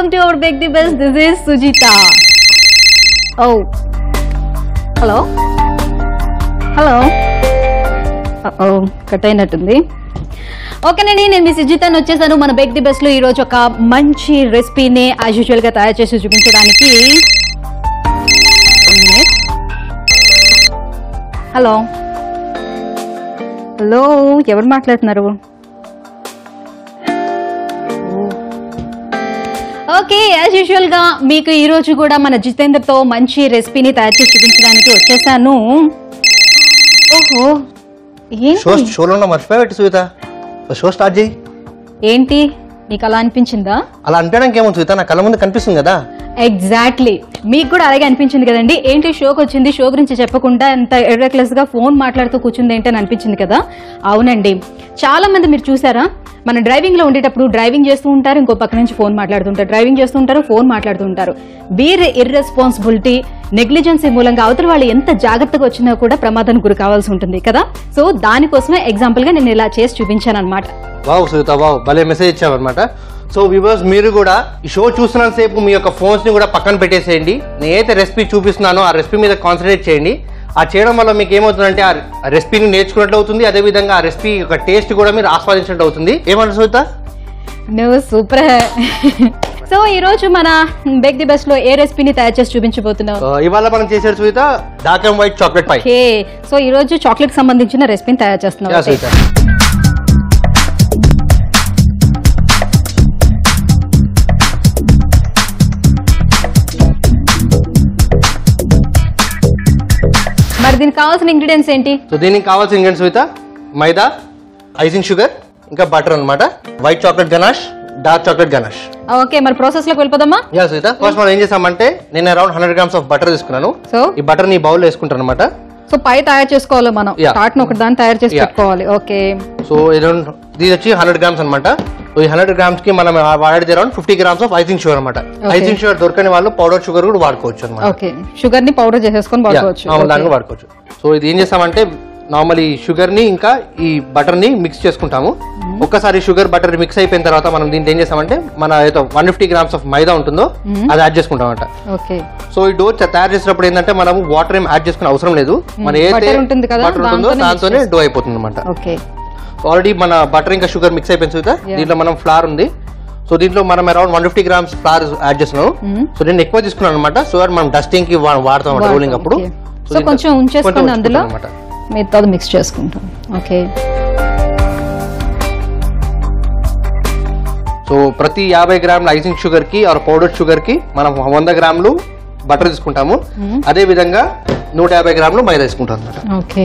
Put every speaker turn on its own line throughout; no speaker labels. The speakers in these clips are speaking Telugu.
Welcome to our bake the best this is Sujitha oh hello hello oh cut అయినట్టుంది ఓకేనండి నేను మీ సుజితాని వచ్చేసాను మన బెగ్ ది బెస్ట్ లో ఈరోజు ఒక మంచి రెసిపీని యాజ్ యూజువల్ గా తయారు చేసి చూపించడానికి హలో హలో ఎవరు మాట్లాడుతున్నారు ఓకే యాజ్ యూజువల్ గా మీకు ఈ రోజు కూడా మన జితేంద్రతో మంచి రెసిపీని తయారు చేసి చూపించడానికి వచ్చేసాను ఓహో
షో
ఏంటి
షోలో ఉన్న మర్చిపోయావు సుహిత షో స్టార్ట్ చేయి
ఏంటి నీకు అలా అనిపించిందా
అలా అనిపించడానికి ఏమో సుహిత నా కళ్ళ ముందు కనిపిస్తుంది కదా
ఎగ్జాక్ట్లీ మీకు కూడా అలాగే అనిపించింది కదండి ఏంటి షోకి వచ్చింది షో గురించి చెప్పకుండా ఎంత ఎర్రెక్లెస్ గా ఫోన్ మాట్లాడుతూ కూర్చుంది ఏంటి అని అనిపించింది కదా అవునండి చాలా మంది మీరు చూసారా మన డ్రైవింగ్ లో ఉండేటప్పుడు డ్రైవింగ్ చేస్తూ ఉంటారు ఇంకో పక్క నుంచి ఫోన్ మాట్లాడుతుంటారు డ్రైవింగ్ చేస్తూ ఉంటారు ఫోన్ మాట్లాడుతూ ఉంటారు వీరి ఇర్రెస్పాన్సిబిలిటీ నెగ్లిజెన్సీ మూలంగా అవతల వాళ్ళు ఎంత జాగ్రత్తగా వచ్చినా కూడా ప్రమాదానికి గురి కావాల్సి ఉంటుంది కదా సో దానికోసమే ఎగ్జాంపుల్ గా నేను ఇలా చేసి చూపించాను అనమాట
వావ్ సుహిత వావ్ భలే మెసేజ్ ఇచ్చావన్నమాట సో వివర్స్ మీరు కూడా ఈ షో చూస్తున్నంత సేపు మీ యొక్క ఫోన్స్ ని కూడా పక్కన పెట్టేసేయండి నేనైతే రెసిపీ చూపిస్తున్నానో ఆ రెసిపీ మీద కాన్సన్ట్రేట్ చేయండి ఆ చేయడం వల్ల మీకు ఏమవుతుందంటే ఆ రెసిపీని నేర్చుకున్నట్లు అవుతుంది అదేవిధంగా ఆ రెసిపీ యొక్క టేస్ట్ కూడా మీరు ఆస్వాదించినట్టు అవుతుంది ఏమంటారు సుహిత
నువ్వు సూపర్ సో ఈ రోజు మన బెగ్ ది బెస్ట్ లో ఏ రెసిపీని తయారు చేసి చూపించబోతున్నావు
ఆ, ఇవాళ మనం చేసేది Suhitha dark and white chocolate pie
okay so ఈ రోజు చాక్లెట్ సంబంధించిన రెసిపీని తయారు చేస్తున్నావు
యా
Okay.
సుహిత
మరి దీనికి కావాల్సిన ఇంగ్రీడియంట్స్ ఏంటి
సో దీనికి కావాల్సిన ingredients Suhitha maida icing sugar ఇంకా బటర్ అన్నమాట white chocolate ganache dark chocolate ganache
okay మరి ప్రాసెస్ లోకి వెళ్ళిపోదామా
యా సుహిత ఫస్ట్ మనం ఏం చేసామంటే నేను around hundred grams of butter తీసుకున్నాను
సో
ఈ బటర్ ని బౌల్ వేసుకుంటాను అనమాట
సో పై తయారు చేసుకోవాలి మనం
Yeah.
స్టార్ట్ ఒకటి దాన్ని తయారు చేసి
Yeah.
పెట్టుకోవాలి ఓకే
సో అరౌండ్ ఇది వచ్చి హండ్రెడ్ గ్రామ్స్ అనమాట సో ఈ హండ్రెడ్ గ్రామ్స్ కి మనం వాడేది around fifty grams of icing sugar అనమాట ఐసింగ్ షుగర్ దొరకని వాళ్ళు పౌడర్ షుగర్ కూడా వాడుకోవచ్చు అనమాట
ఓకే షుగర్ ని పౌడర్ చేసేసుకొని వాడుకోవచ్చు
దాన్ని కూడా వాడుకోవచ్చు సో ఇది ఏం చేస్తామంటే నార్మల్ ఈ షుగర్ ని ఇంకా ఈ బటర్ ని మిక్స్ చేసుకుంటాము ఒక్కసారి షుగర్ బటర్ మిక్స్ అయిపోయిన తర్వాత మనం దీంట్లో ఏం చేస్తామంటే మన ఏదో one fifty grams of maida ఉంటుందో అది యాడ్ చేసుకుంటాం అనమాట
ఓకే
సో ఈ డో తయారు చేసినప్పుడు ఏంటంటే మనం వాటర్ ఏం యాడ్ చేసుకునే అవసరం లేదు మన ఏదైతే
Butter ఉంటుంది కదా,
బటర్ ఉంటుందో
దాంతోనే mix
దాంతోనే డో అయిపోతుంది అనమాట
ఓకే
ఆల్రెడీ మన బటర్ ఇంకా షుగర్ మిక్స్ అయిపోయింది చూద్దా దీంట్లో మనం ఫ్లార్ ఉంది సో దీంట్లో మనం around one fifty grams flour add చేస్తున్నాం సో నేను ఎక్కువ తీసుకున్నాను అనమాట సో దట్ మనం డస్టింగ్ కి వా- వాడతాం అనమాట రోలింగ్ అప్పుడు
సో కొంచెం ఉంచేసుకోండి అందులో
అనమాట
మిగతా మిక్స్ చేసుకుంటాం ఓకే
సో ప్రతి యాభై గ్రాముల ఐసింగ్ షుగర్ కి ఆర్ పౌడర్ షుగర్ కి మనం వంద గ్రాములు బటర్ తీసుకుంటాము అదే విధంగా నూట యాభై గ్రాములు మైదా తీసుకుంటాం అనమాట
ఓకే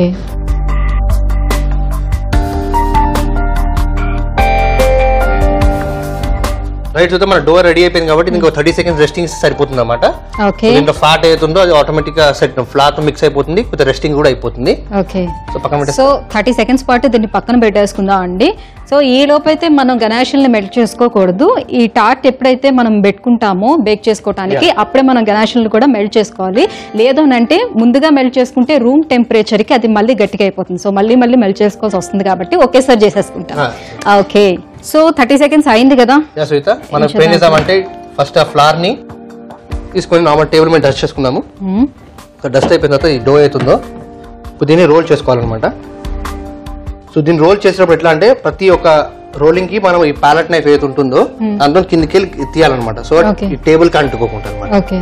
రైట్ చూద్దాం మన డోర్ రెడీ అయిపోయింది కాబట్టి ఇంకో థర్టీ సెకండ్స్ రెస్టింగ్ సరిపోతుంది అనమాట
ఓకే
దీంట్లో ఫ్లాట్ ఏతుందో అది ఆటోమేటిక్ గా సెట్ ఫ్లాట్ మిక్స్ అయిపోతుంది కొంచెం రెస్టింగ్ కూడా అయిపోతుంది
ఓకే
సో పక్కన పెట్టేసి
సో థర్టీ సెకండ్స్ పాటు దీన్ని పక్కన పెట్టేసుకుందాం అండి సో ఈ లోపైతే మనం గనాషల్ని మెల్ట్ చేసుకోకూడదు ఈ టార్ట్ ఎప్పుడైతే మనం పెట్టుకుంటామో బేక్ చేసుకోవటానికి అప్పుడే మనం గనాషల్ని కూడా మెల్ట్ చేసుకోవాలి లేదు అని అంటే ముందుగా మెల్ట్ చేసుకుంటే రూమ్ టెంపరేచర్ కి అది మళ్ళీ గట్టిగా అయిపోతుంది సో మళ్ళీ మళ్ళీ మెల్ట్ చేసుకోవాల్సి వస్తుంది కాబట్టి ఒకేసారి చేసేసుకుంటాం ఓకే సో థర్టీ సెకండ్స్ అయింది కదా
యా సుహిత మనం ఇప్పుడు ఏం చేద్దామంటే ఫస్ట్ ఆ ఫ్లార్ ని తీసుకొని నార్మల్ టేబుల్ మీద డస్ట్ చేసుకుందాము
మ్మ్.
డస్ట్ అయిపోయిన తర్వాత ఈ డో అవుతుందో ఇప్పుడు దీన్ని రోల్ చేసుకోవాలన్నమాట సో దీన్ని రోల్ చేసినప్పుడు ఎట్లా అంటే ప్రతి ఒక్క రోలింగ్ కి మనం ఈ ప్యాలెట్ నైఫ్ ఏదైతే ఉంటుందో అందులో కిందికి వెళ్ళి తీయాలన్నమాట సో
Okay.
ఈ టేబుల్ కి అంటుకోకుండా అనమాట
ఓకే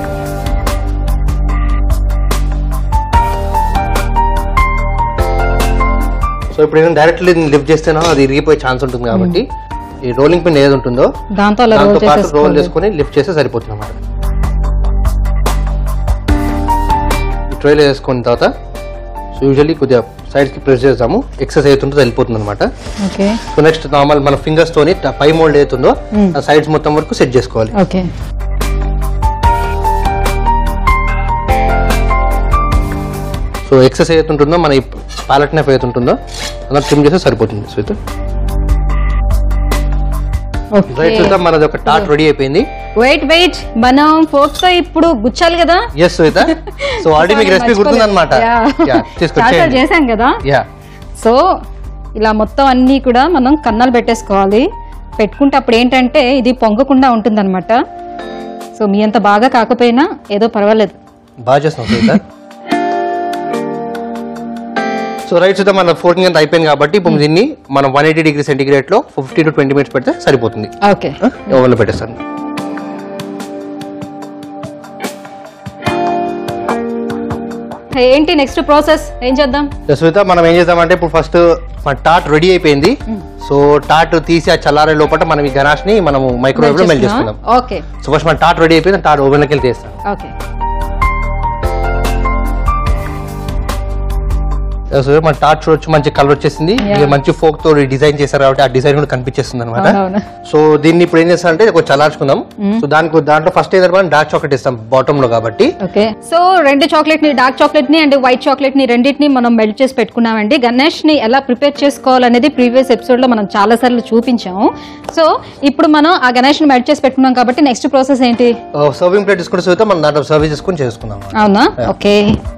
సో ఇప్పుడు నేను డైరెక్ట్లీ లిఫ్ట్ చేస్తేనో అది ఇరిగిపోయే ఛాన్స్ ఉంటుంది కాబట్టి ఈ రోలింగ్ పిన్ ఏది ఉంటుందో
దాంతో అలా రోల్
దాంతో పాటు రోల్
చేసేసుకోవాలి
చేసుకొని లిఫ్ట్ చేస్తే సరిపోతుంది అన్నమాట ఈ ట్రైలో వేసుకున్న తర్వాత సో యూజువల్లీ కొద్దిగా సైడ్స్ కి ప్రెస్ చేస్తాము ఎక్సెస్ అవుతుంటే వెళ్ళిపోతుంది అనమాట
ఓకే
సో నెక్స్ట్ నార్మల్ మన ఫింగర్స్ తోని ట- పై మోల్డ్ అవుతుందో ఆ సైడ్స్ మొత్తం వరకు సెట్ చేసుకోవాలి
ఓకే
సో ఎక్సెస్ అవుతుంటుందో మన ప్యాలెట్ నైఫ్ అవుతుంటుందో అలా ట్రిమ్ చేస్తే సరిపోతుంది సో అయితే
ఓకే
రైట్ చూద్దాం మనది ఒక టాట్ రెడీ అయిపోయింది
వెయిట్ వెయిట్ మనం ఫోర్క్ తో ఇప్పుడు గుచ్చాలి కదా
ఎస్ సుహిత సో ఆల్రెడీ మీకు రెసిపీ గుర్తుంది అనమాట
చాలా
తీసుకొచ్చేయండి
చేశాం కదా
యా
సో ఇలా మొత్తం అన్ని కూడా మనం కన్నాలు పెట్టేసుకోవాలి పెట్టుకుంటే అప్పుడు ఏంటంటే ఇది పొంగకుండా ఉంటుందన్నమాట సో మీ అంత బాగా కాకపోయినా ఏదో పర్వాలేదు
బాగా చేస్తున్నాం సునీత సో రైట్ సుధా మన ఫోర్టీన్ అంతా అయిపోయింది కాబట్టి ఇప్పుడు దీన్ని మనం వన్ ఎయిటీ డిగ్రీ సెంటిగ్రేడ్ లో ఫిఫ్టీన్ టు ట్వంటీ మినిట్స్ పెడితే సరిపోతుంది
ఓకే
ఓవెన్లో పెట్టేస్తాను
ఏంటి నెక్స్ట్ ప్రాసెస్ ఏం చేద్దాం
సునీత మనం ఏం చేద్దామంటే ఇప్పుడు ఫస్ట్ మన టాట్ రెడీ అయిపోయింది సో టాట్ తీసి ఆ చల్లారే లోపల మనం ఈ గనాష్ ని మనం మైక్రోవేవ్ లో మెల్ట్ చేసుకుందాం
ఓకే
సో ఫస్ట్ మన టాట్ రెడీ అయిపోయింది టాట్ ఓవెన్లోకి వెళ్ళి తీస్తాం
ఓకే
సో మన టార్చ్ చూడొచ్చు మంచి కలర్ వచ్చేసింది
Yeah.
ఇది మంచి ఫోక్ తో డిజైన్ చేశారు కాబట్టి ఆ డిజైన్ కూడా కనిపించేస్తుంది అనమాట
అవునవును
సో దీన్ని ఇప్పుడు ఏం చేస్తామంటే కొంచెం చల్లార్చుకుందాం సో దానికి దాంట్లో ఫస్ట్ ఏదైనా మనం డార్క్ చాక్లెట్ ఇస్తాం బాటమ్ లో కాబట్టి
ఓకే సో రెండు చాక్లెట్ ని డార్క్ చాక్లెట్ ని అండ్ వైట్ చాక్లెట్ ని రెండింటిని మనం మెల్ట్ చేసి పెట్టుకున్నామండి గణేష్ ని ఎలా ప్రిపేర్ చేసుకోవాలనేది ప్రీవియస్ ఎపిసోడ్ లో మనం చాలా సార్లు చూపించాము సో ఇప్పుడు మనం ఆ గణేష్ ని మెల్ట్ చేసి పెట్టుకున్నాం కాబట్టి నెక్స్ట్ ప్రాసెస్ ఏంటి
సర్వింగ్ ప్లేట్ తీసుకుంటే సో మనం దాంట్లో సర్వీస్ చేసుకుని చేసుకుందాం
అవునా ఓకే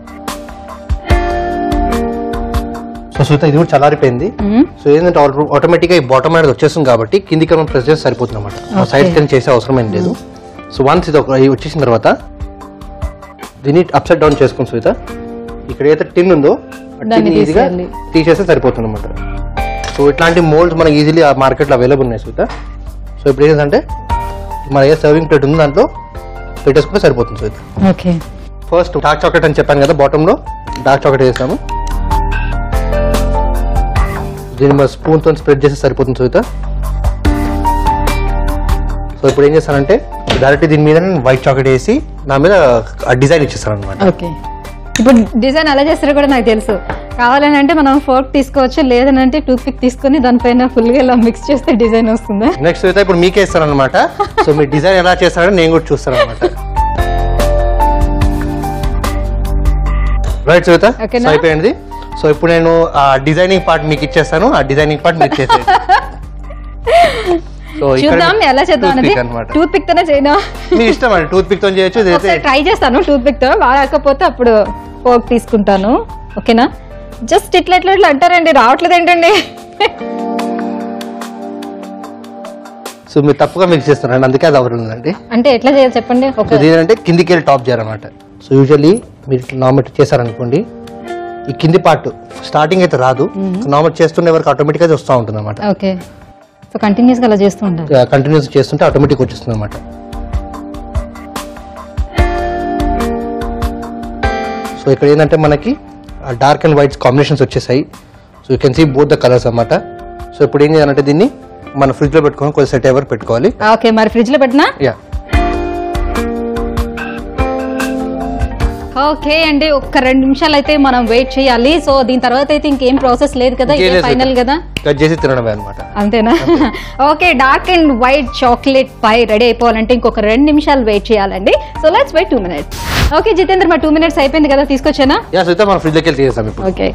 సో సుత ఇది కూడా చల్లారిపోయింది సో ఏంటంటే ఆటోమేటిక్ గా ఈ బాటమ్ అనేది వచ్చేస్తుంది కాబట్టి కిందికి మనం ప్రెస్ చేసి సరిపోతుంది అనమాట సైడ్ కింద చేసే అవసరం ఏం లేదు సో వన్స్ ఇది ఒక ఇది వచ్చేసిన తర్వాత దీన్ని అప్సైడ్ డౌన్ చేసుకుని సుత ఇక్కడ ఏదైతే టిన్ ఉందో
దాన్ని
ఈజీగా
తీసేయాలి.
తీసేస్తే సరిపోతుంది అనమాట సో ఇట్లాంటి మోల్డ్స్ మనకి ఈజీలీ ఆ మార్కెట్లో అవైలబుల్ ఉన్నాయి సుత సో ఇప్పుడు ఏంటంటే మన ఏ సర్వింగ్ ప్లేట్ ఉందో దాంట్లో పెట్టేసుకుంటే సరిపోతుంది సుత
ఓకే
ఫస్ట్ డార్క్ చాక్లెట్ అని చెప్పాను కదా బాటమ్ లో డార్క్ చాక్లెట్ వేసాము దీన్ని మన స్పూన్ తో స్ప్రెడ్ చేస్తే సరిపోతుంది సుహిత సో ఇప్పుడు ఏం చేస్తానంటే డైరెక్ట్ దీని మీద వైట్ చాక్లెట్ వేసి నా మీద ఆ డిజైన్ ఇచ్చేస్తాను అనమాట
ఓకే ఇప్పుడు డిజైన్ ఎలా చేస్తారో కూడా నాకు తెలుసు కావాలని అంటే మనం ఫోర్క్ తీసుకోవచ్చు లేదని అంటే టూత్ పిక్ తీసుకొని దానిపైన ఫుల్ గా ఇలా మిక్స్ చేస్తే డిజైన్ వస్తుందా
నెక్స్ట్ సుహిత ఇప్పుడు మీకే ఇస్తాను అనమాట సో మీ డిజైన్ ఎలా చేస్తారని నేను కూడా చూస్తాను అనమాట రైట్ సుహిత
Okay
సో
నా?
అయిపోయింది సో ఇప్పుడు నేను ఆ డిజైనింగ్ పార్ట్ మీకు ఇచ్చేస్తాను ఆ డిజైనింగ్ పార్ట్ మీకు ఇచ్చేసేయండి సో
చూద్దాం ఎలా చేద్దాం అనేది
అనమాట
టూత్ పిక్ తోనే చేయనా
మీ ఇష్టం అండి టూత్ పిక్ తో చేయొచ్చు ఇదైతే
ఒకసారి ట్రై చేస్తాను టూత్ పిక్ తో బాగా రాకపోతే అప్పుడు ఫోర్క్ తీసుకుంటాను ఓకేనా జస్ట్ ఇట్లా ఇట్లా ఇట్లా అంటారండి రావట్లేదు ఏంటండి
సో మీరు తప్పుగా మిక్స్ చేస్తున్నారండి అందుకే అది అవుతుందండి
అంటే ఎట్లా చేయాలి చెప్పండి
సో
ఒక
దీని అంటే కిందికి వెళ్ళి టాప్ చేయాలన్నమాట సో యూజువల్లీ మీరు నార్మల్ చేశారనుకోండి ఈ కింది పార్ట్ స్టార్టింగ్ అయితే రాదు నార్మల్ చేస్తుండే వరకు ఆటోమేటిక్గా వస్తూ ఉంటుంది అనమాట
ఓకే సో కంటిన్యూస్ గా అలా చేస్తూ ఉండాలి
కంటిన్యూస్ చేస్తుంటే ఆటోమేటిక్ వచ్చేస్తుంది అనమాట సో ఇక్కడ ఏంటంటే మనకి డార్క్ అండ్ వైట్స్ కాంబినేషన్స్ వచ్చేసాయి so you can see both the colours అన్నమాట సో ఇప్పుడు ఏం చేయాలంటే దీన్ని మన ఫ్రిడ్జ్లో పెట్టుకొని కొంచెం సెట్ ఎవరు పెట్టుకోవాలి
ఓకే మరి ఫ్రిడ్జ్ లో పెట్టినా
యా
ఓకే అండి ఒక్క రెండు నిమిషాలు అయితే మనం వెయిట్ చేయాలి సో దీని తర్వాత అయితే ఇంకేం ప్రాసెస్ లేదు కదా
ఇంకేం
ఇదే
లేదు.
ఫైనల్ కదా
కట్ చేసి తినడమే అనమాట
అంతేనా okay dark and white chocolate pie ready అయిపోవాలంటే ఇంకొక రెండు నిమిషాలు వెయిట్ చేయాలండి so let's wait two minutes okay Jitendra మా టూ మినిట్స్ అయిపోయింది కదా తీసుకొచ్చానా
యా సుత మన ఫ్రిడ్జ్లోకి వెళ్ళి తీసేస్తాం ఇప్పుడు
ఓకే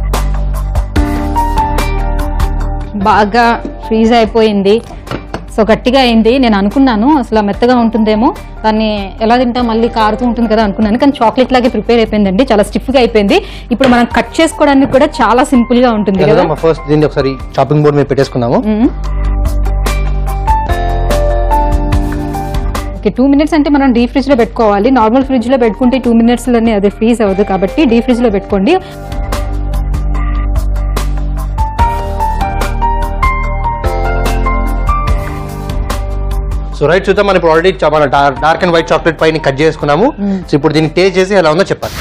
బాగా ఫ్రీజ్ అయిపోయింది సో గట్టిగా అయింది నేను అనుకున్నాను అసలు మెత్తగా ఉంటుందేమో దాన్ని ఎలా తింటా మళ్ళీ కారుతూ ఉంటుంది కదా అనుకున్నాను కానీ చాక్లెట్ లాగే ప్రిపేర్ అయిపోయిందండి చాలా స్టిఫ్గా అయిపోయింది ఇప్పుడు మనం కట్ చేసుకోవడానికి కూడా చాలా సింపుల్ గా ఉంటుంది కదా
ఫస్ట్ దీన్ని ఒకసారి చాపింగ్ బోర్డ్ మీద పెట్టేసుకున్నాము
మ్మ్. ఓకే టూ మినిట్స్ అంటే మనం డీ ఫ్రిడ్జ్ లో పెట్టుకోవాలి నార్మల్ ఫ్రిడ్జ్ లో పెట్టుకుంటే టూ మినిట్స్ లోనే అది ఫ్రీజ్ అవ్వదు కాబట్టి డీ ఫ్రిడ్జ్ లో పెట్టుకోండి
సో రైట్ చూద్దాం మనం ఇప్పుడు ఆల్రెడీ మన డార్క్ అండ్ వైట్ చాక్లెట్ పైన కట్ చేసుకున్నాము సో ఇప్పుడు దీన్ని టేస్ట్ చేసి ఎలా ఉందో చెప్పాలి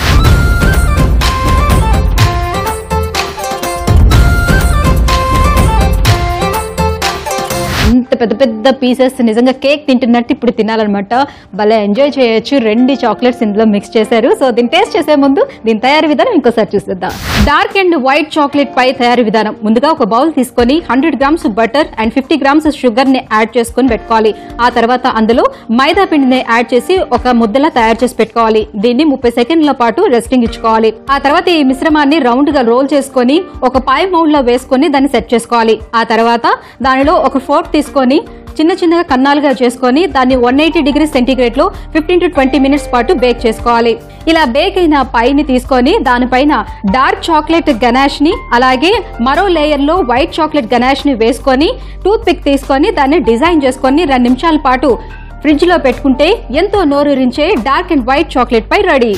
ఇంత పెద్ద పెద్ద పీసెస్ నిజంగా కేక్ తింటున్నట్టు ఇప్పుడు తినాలన్నమాట భలే ఎంజాయ్ చేయొచ్చు రెండు చాక్లెట్స్ ఇందులో మిక్స్ చేశారు సో దీన్ని టేస్ట్ చేసే ముందు దీని తయారీ విధానం ఇంకోసారి చూసేద్దాం dark and white chocolate pie తయారీ విధానం ముందుగా ఒక బౌల్ తీసుకొని hundred grams butter and fifty grams sugar ని యాడ్ చేసుకొని పెట్టుకోవాలి ఆ తర్వాత అందులో మైదా పిండిని యాడ్ చేసి ఒక ముద్దలా తయారు చేసి పెట్టుకోవాలి దీన్ని ముప్పై సెకండ్ల పాటు రెస్టింగ్ ఇచ్చుకోవాలి ఆ తర్వాత ఈ మిశ్రమాన్ని రౌండ్ గా రోల్ చేసుకొని ఒక పై మౌల్డ్ లో వేసుకొని దాన్ని సెట్ చేసుకోవాలి ఆ తర్వాత దానిలో ఒక ఫోర్క్ తీసుకొని చిన్న చిన్నగా కన్నాలుగా చేసుకొని దాన్ని వన్ ఎయిటీ డిగ్రీ సెంటీగ్రేడ్ లో ఫిఫ్టీన్ టు ట్వంటీ మినిట్స్ పాటు బేక్ చేసుకోవాలి ఇలా బేక్ అయిన పైని తీసుకొని దానిపైన డార్క్ చాక్లెట్ గనాష్ ని అలాగే మరో లేయర్ లో వైట్ చాక్లెట్ గనాష్ ని వేసుకొని టూత్ పిక్ తీసుకొని దాన్ని డిజైన్ చేసుకొని రెండు నిమిషాల పాటు ఫ్రిడ్జ్ లో పెట్టుకుంటే ఎంతో నోరూరించే dark and white chocolate pie ready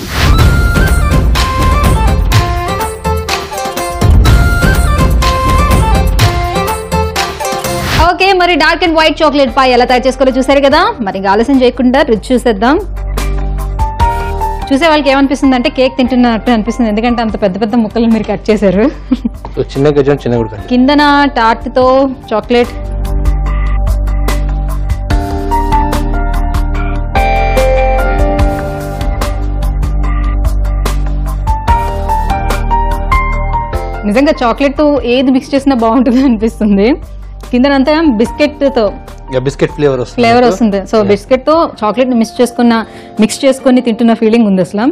okay మరి dark and white chocolate pie ఎలా తయారు చేసుకోవాలో చూసారు కదా మరి ఇంకా ఆలస్యం చేయకుండా రుచి చూసేద్దాం చూసే వాళ్ళకి ఏమనిపిస్తుంది అంటే కేక్ తింటున్నట్టు అనిపిస్తుంది ఎందుకంటే అంత పెద్ద పెద్ద ముక్కలు మీరు కట్ చేశారు
సో చిన్న గజం చిన్న గుడికండి
కిందన టార్ట్ తో చాక్లెట్ నిజంగా చాక్లెట్ తో ఏది మిక్స్ చేసినా బాగుంటుంది అనిపిస్తుంది కిందనంతా బిస్కెట్ తో
ఇక బిస్కెట్ ఫ్లేవర్ వస్తుంది
ఫ్లేవర్ వస్తుంది సో బిస్కెట్ తో చాక్లెట్ మిక్స్ చేసుకున్న మిక్స్ చేసుకొని తింటున్న ఫీలింగ్ ఉంది అసలు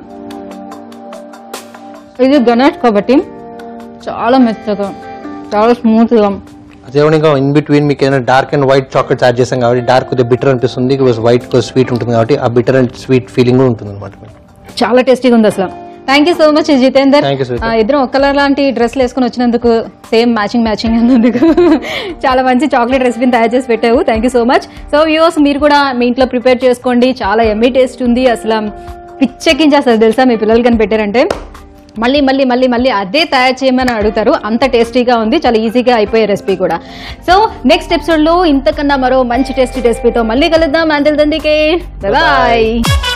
ఇది గనాట్ కాబట్టి చాలా మెత్తగా చాలా స్మూత్ గా
అదే ఇంకా ఇన్ బిట్వీన్ మీకు ఏదైనా dark and white chocolates add చేస్తాం కాబట్టి డార్క్ కొద్దిగా బిటర్ అనిపిస్తుంది వైట్ స్వీట్ ఉంటుంది కాబట్టి ఆ బిటర్ అండ్ స్వీట్ ఫీలింగ్ కూడా ఉంటుంది అనమాట
చాలా టేస్టీగా ఉంది అసలు thank you so much Jitender
Thank you, Sweta.
ఆ, ఇద్దరం ఒక్కల లాంటి డ్రెస్లు వేసుకుని వచ్చినందుకు సేమ్ మ్యాచింగ్ మ్యాచింగ్ అన్నందుకు చాలా మంచి చాక్లెట్ రెసిపీని తయారు చేసి పెట్టావు thank you so much so viewers మీరు కూడా మీ ఇంట్లో ప్రిపేర్ చేసుకోండి చాలా ఎమ్మీ టేస్ట్ ఉంది అసలు పిచ్చెక్కించి అసలు తెలుసా మీ పిల్లలు కానీ పెట్టారంటే మళ్ళీ మళ్ళీ మళ్ళీ మళ్ళీ అదే తయారు చేయమని అడుగుతారు అంత టేస్టీగా ఉంది చాలా ఈజీగా అయిపోయే రెసిపీ కూడా సో నెక్స్ట్ ఎపిసోడ్లో ఇంతకన్నా మరో మంచి టేస్టీ రెసిపీతో మళ్ళీ కలుద్దాం అంతే బాయ్